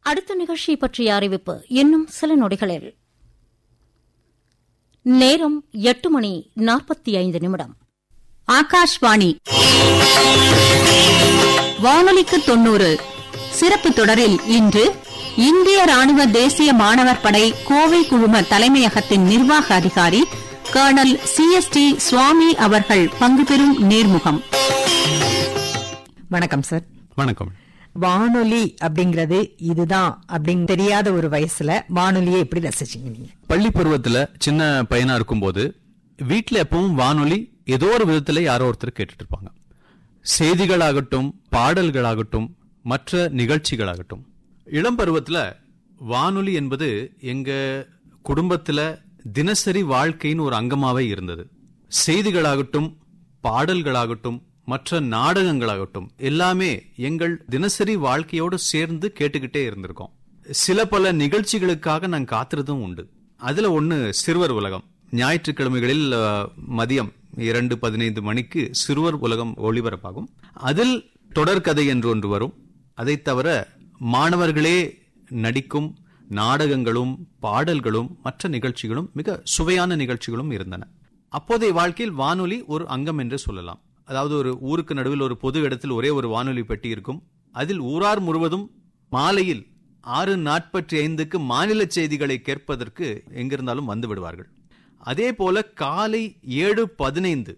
அடுத்த நிகழ்ச்சி பற்றிய அறிவிப்பு இன்னும் சில நொடிகளில் நேரம் எட்டு மணி நாற்பத்தி ஐந்து நிமிடம் ஆகாஷ்வாணி வானொலிக்கு தொண்ணூறு சிறப்பு தொடரில் இன்று இந்திய ராணுவ தேசிய மாணவர் படை கோவை குழும தலைமையகத்தின் நிர்வாக அதிகாரி colonel C S T Swamy அவர்கள் பங்கு பெறும் நேர்முகம் வணக்கம் சார் வணக்கம் வானொலி அப்படிங்கறது இதுதான் அப்படின்னு தெரியாத ஒரு வயசுல வானொலியை எப்படி ரசிச்சீங்க நீங்க பள்ளி பருவத்துல சின்ன பையனா இருக்கும்போது வீட்ல எப்பவும் வானொலி ஏதோ ஒரு விதத்துல யாரோ ஒருத்தர் கேட்டுட்டு இருப்பாங்க செய்திகளாகட்டும் பாடல்களாகட்டும் மற்ற நிகழ்ச்சிகளாகட்டும் இளம் பருவத்துல வானொலி என்பது எங்க குடும்பத்துல தினசரி வாழ்க்கையின் ஒரு அங்கமாவே இருந்தது செய்திகளாகட்டும் பாடல்களாகட்டும் மற்ற நாடகங்களாகட்டும் எல்லாமே எங்கள் தினசரி வாழ்க்கையோடு சேர்ந்து கேட்டுக்கிட்டே இருந்திருக்கோம் சில பல நிகழ்ச்சிகளுக்காக நான் காத்திருந்தும் உண்டு அதுல ஒண்ணு சிறுவர் உலகம் ஞாயிற்றுக்கிழமைகளில் அஹ், மதியம் இரண்டு பதினைந்து மணிக்கு சிறுவர் உலகம் ஒளிபரப்பாகும் அதில் தொடர்கதை என்று ஒன்று வரும் அதைத் தவிர மாணவர்களே நடிக்கும் நாடகங்களும் பாடல்களும் மற்ற நிகழ்ச்சிகளும் மிக சுவையான நிகழ்ச்சிகளும் இருந்தன அப்போதைய வாழ்க்கையில் வானொலி ஒரு அங்கம் என்று சொல்லலாம் அதாவது ஒரு ஊருக்கு நடுவில் ஒரு பொது இடத்தில் ஒரே ஒரு வானொலி பெட்டி இருக்கும் அதில் ஊரார் முழுவதும் மாலையில் ஆறு நாற்பத்தி ஐந்துக்கு மாநில செய்திகளை கேட்பதற்கு எங்கிருந்தாலும் வந்து விடுவார்கள் அதே போல காலை ஏழு பதினைந்து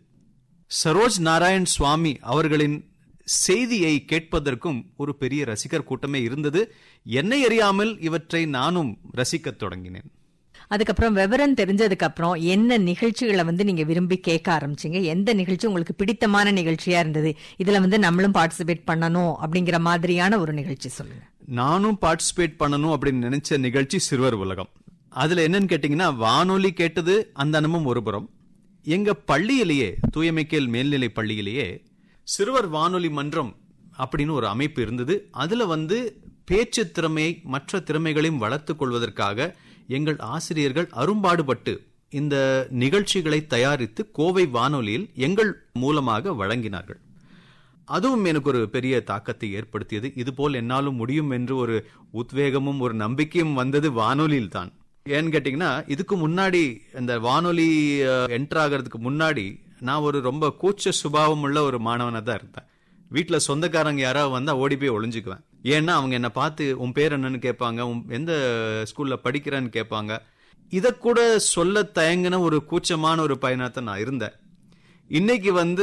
சரோஜ் நாராயண் சுவாமி அவர்களின் செய்தியை கேட்பதற்கும் ஒரு பெரிய ரசிகர் கூட்டமே இருந்தது என்னை அறியாமல் இவற்றை நானும் ரசிக்கத் தொடங்கினேன் அதுக்கப்புறம் விவரம் தெரிஞ்சதுக்கு அப்புறம் என்ன நிகழ்ச்சிகளை வந்து நீங்க விரும்பி கேட்க ஆரம்பிச்சீங்க எந்த நிகழ்ச்சி உங்களுக்கு பிடித்தமான நிகழ்ச்சியா இருந்தது இதுல வந்து நம்மளும் பார்ட்டிசிபேட் பண்ணணும் அப்படிங்கிற மாதிரியான ஒரு நிகழ்ச்சி சொல்லுங்க நானும் பார்ட்டிசிபேட் பண்ணணும் அப்படின்னு நினைச்ச நிகழ்ச்சி சிறுவர் உலகம் அதுல என்னன்னு கேட்டீங்கன்னா வானொலி கேட்டது அந்த அனுபவம் ஒரு புறம் எங்க பள்ளியிலேயே தூயமைக்கேல் மேல்நிலை பள்ளியிலேயே சிறுவர் வானொலி மன்றம் அப்படின்னு ஒரு அமைப்பு இருந்தது அதுல வந்து பேச்சு திறமையை மற்ற திறமைகளையும் வளர்த்துக் கொள்வதற்காக எங்கள் ஆசிரியர்கள் அரும்பாடுபட்டு இந்த நிகழ்ச்சிகளை தயாரித்து கோவை வானொலியில் எங்கள் மூலமாக வழங்கினார்கள் அதுவும் எனக்கு ஒரு பெரிய தாக்கத்தை ஏற்படுத்தியது இதுபோல் என்னாலும் முடியும் என்று ஒரு உத்வேகமும் ஒரு நம்பிக்கையும் வந்தது வானொலியில் தான் ஏன்னு கேட்டீங்கன்னா இதுக்கு முன்னாடி இந்த வானொலி என்டர் ஆகிறதுக்கு முன்னாடி நான் ஒரு ரொம்ப கூச்ச சுபாவம் உள்ள ஒரு மாணவனா தான் இருந்தேன் வீட்டுல சொந்தக்காரங்க யாராவது வந்தா ஓடி போய் ஒளிஞ்சுக்குவேன் ஏன்னா அவங்க என்ன பார்த்து உன் பேர் என்னன்னு கேட்பாங்க உன் எந்த ஸ்கூல்ல படிக்கிறேன்னு கேட்பாங்க இத கூட சொல்ல தயங்கின ஒரு கூச்சமான ஒரு பையனாத்தான் நான் இருந்தேன் இன்னைக்கு வந்து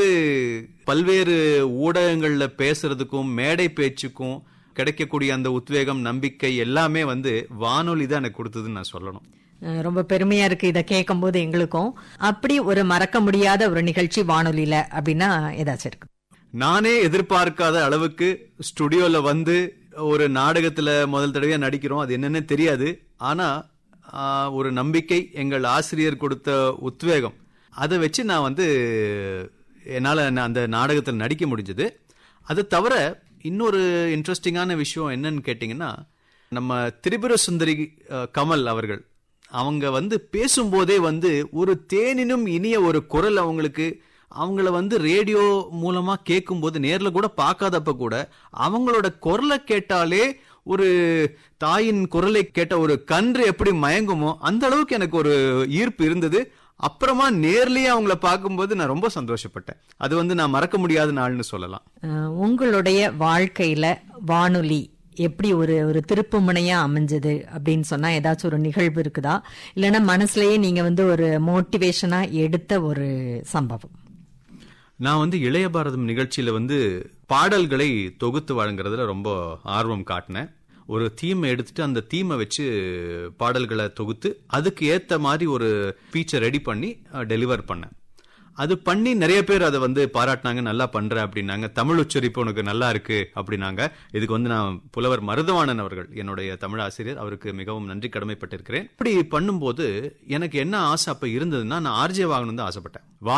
பல்வேறு ஊடகங்கள்ல பேசுறதுக்கும் மேடை பேச்சுக்கும் கிடைக்கக்கூடிய அந்த உத்வேகம் நம்பிக்கை எல்லாமே வந்து வானொலி தான் எனக்கு கொடுத்ததுன்னு நான் சொல்லணும் அஹ் ரொம்ப பெருமையா இருக்கு இதை கேட்கும் போது எங்களுக்கும் அப்படி ஒரு மறக்க முடியாத ஒரு நிகழ்ச்சி வானொலியில அப்படின்னா ஏதாச்சும் இருக்கு நானே எதிர்பார்க்காத அளவுக்கு ஸ்டுடியோல வந்து ஒரு நாடகத்துல முதல் தடவையா நடிக்கிறோம் அது என்னன்னு தெரியாது ஆனா ஆஹ், ஒரு நம்பிக்கை எங்கள் ஆசிரியர் கொடுத்த உத்வேகம் அதை வச்சு நான் வந்து என்னால நான் அந்த நாடகத்தில் நடிக்க முடிஞ்சது அது தவிர இன்னொரு இன்ட்ரெஸ்டிங்கான விஷயம் என்னன்னு கேட்டிங்கன்னா நம்ம திரிபுர சுந்தரி அஹ், கமல் அவர்கள் அவங்க வந்து பேசும்போதே வந்து ஒரு தேனினும் இனிய ஒரு குரல் அவங்களுக்கு அவங்கள வந்து ரேடியோ மூலமா கேட்கும்போது நேர்ல கூட பார்க்காதப்ப கூட அவங்களோட குரலை கேட்டாலே ஒரு தாயின் குரலை கேட்ட ஒரு கன்று எப்படி மயங்குமோ அந்த அளவுக்கு எனக்கு ஒரு ஈர்ப்பு இருந்தது அப்புறமா நேர்லயே அவங்கள பார்க்கும்போது நான் ரொம்ப சந்தோஷப்பட்டேன் அது வந்து நான் மறக்க முடியாத நாள்னு சொல்லலாம் அஹ் உங்களுடைய வாழ்க்கையில வானொலி எப்படி ஒரு ஒரு திருப்பு முனையா அமைஞ்சது அப்படின்னு சொன்னா ஏதாச்சும் ஒரு நிகழ்வு இருக்குதா இல்லைன்னா மனசுலயே நீங்க வந்து ஒரு மோட்டிவேஷனா எடுத்த ஒரு சம்பவம் நான் வந்து இளைய பாரதம் நிகழ்ச்சியில வந்து பாடல்களை தொகுத்து வழங்குறதுல ரொம்ப ஆர்வம் காட்டினேன் ஒரு தீமை எடுத்துட்டு அந்த தீமை வச்சு பாடல்களை தொகுத்து அதுக்கு ஏத்த மாதிரி ஒரு ஃபீச்சர் ரெடி பண்ணி டெலிவர் பண்ணேன் அது பண்ணி நிறைய பேர் அதை வந்து பாராட்டினாங்க நல்லா பண்ற அப்படின்னாங்க தமிழ் உச்சரிப்பு உனக்கு நல்லா இருக்கு அப்படின்னாங்க இதுக்கு வந்து நான் புலவர் மருதவாணன் அவர்கள் என்னுடைய தமிழ் ஆசிரியர் அவருக்கு மிகவும் நன்றி கடமைப்பட்டிருக்கிறேன் இப்படி பண்ணும்போது எனக்கு என்ன ஆசை அப்ப இருந்ததுன்னா நான் ஆர்ஜே வாங்கணும் தான் ஆசைப்பட்டேன்